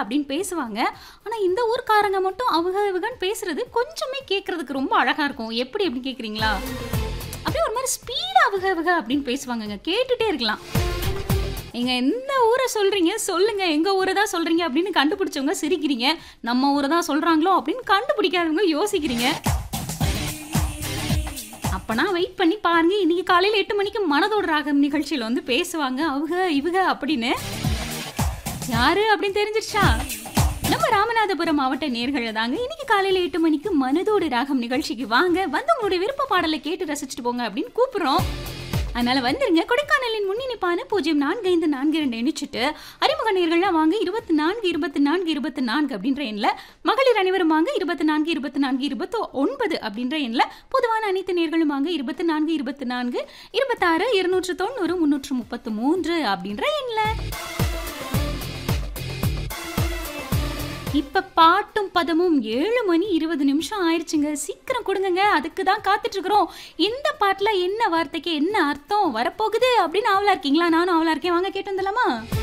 அப்படின்னு பேசுவாங்க ஆனா இந்த ஊர்க்காரங்க மட்டும் அவங்க இவங்கன்னு பேசுறது கொஞ்சமே கேட்கறதுக்கு ரொம்ப அழகா இருக்கும் எப்படி எப்படி கேக்குறீங்களா அப்படியே ஒரு மாதிரி ஸ்பீடா அவங்க அவங்க அப்படின்னு பேசுவாங்கங்க கேட்டுட்டே இருக்கலாம் நீங்க எந்த ஊரை சொல்றீங்க சொல்லுங்க எங்க ஊரை தான் சொல்றீங்க அப்படின்னு கண்டுபிடிச்சவங்க சிரிக்கிறீங்க நம்ம ஊரை தான் சொல்றாங்களோ அப்படின்னு கண்டுபிடிக்காதவங்க யோசிக்கிறீங்க அப்பனா வெயிட் பண்ணி பாருங்க இன்னைக்கு காலையில எட்டு மணிக்கு மனதோட ராகம் நிகழ்ச்சியில வந்து பேசுவாங்க அவங்க இவங்க அப்படின்னு யாரு அப்படின்னு தெரிஞ்சிருச்சா நம்ம ராமநாதபுரம் மாவட்ட நேர்கள் தாங்க இன்னைக்கு காலையில எட்டு மணிக்கு மனதோடு ராகம் நிகழ்ச்சிக்கு வாங்க வந்து உங்களுடைய விருப்ப பாடலை கேட்டு ரசிச்சுட்டு போங்க அப்படின்னு கூப்பிடுறோம் அதனால வந்துருங்க கொடைக்கானலின் முன்னிணைப்பான பூஜ்ஜியம் நான்கு ஐந்து நான்கு இரண்டு எண்ணிச்சுட்டு அறிமுக நேர்கள்லாம் வாங்க இருபத்தி நான்கு இருபத்தி நான்கு இருபத்தி நான்கு அப்படின்ற எண்ணில் மகளிர் அனைவரும் வாங்க இருபத்தி நான்கு இருபத்தி நான்கு இருபத்தி ஒன்பது அப்படின்ற எண்ணில் பொதுவான அனைத்து நேர்களும் வாங்க இருபத்தி நான்கு இருபத்தி நான்கு இருபத்தாறு இருநூற்று தொண்ணூறு முன்னூற்று முப்பத்து மூன்று அப்படின்ற எண்ணில் இப்ப பாட்டும் பதமும் ஏழு மணி இருபது நிமிஷம் ஆயிடுச்சுங்க சீக்கிரம் கொடுங்கங்க அதுக்கு தான் காத்துட்டு இருக்கிறோம் இந்த பாட்டுல என்ன வார்த்தைக்கு என்ன அர்த்தம் வரப்போகுது அப்படின்னு ஆவலா இருக்கீங்களா நானும் ஆவலா இருக்கேன் வாங்க கேட்டு வந்துடலாமா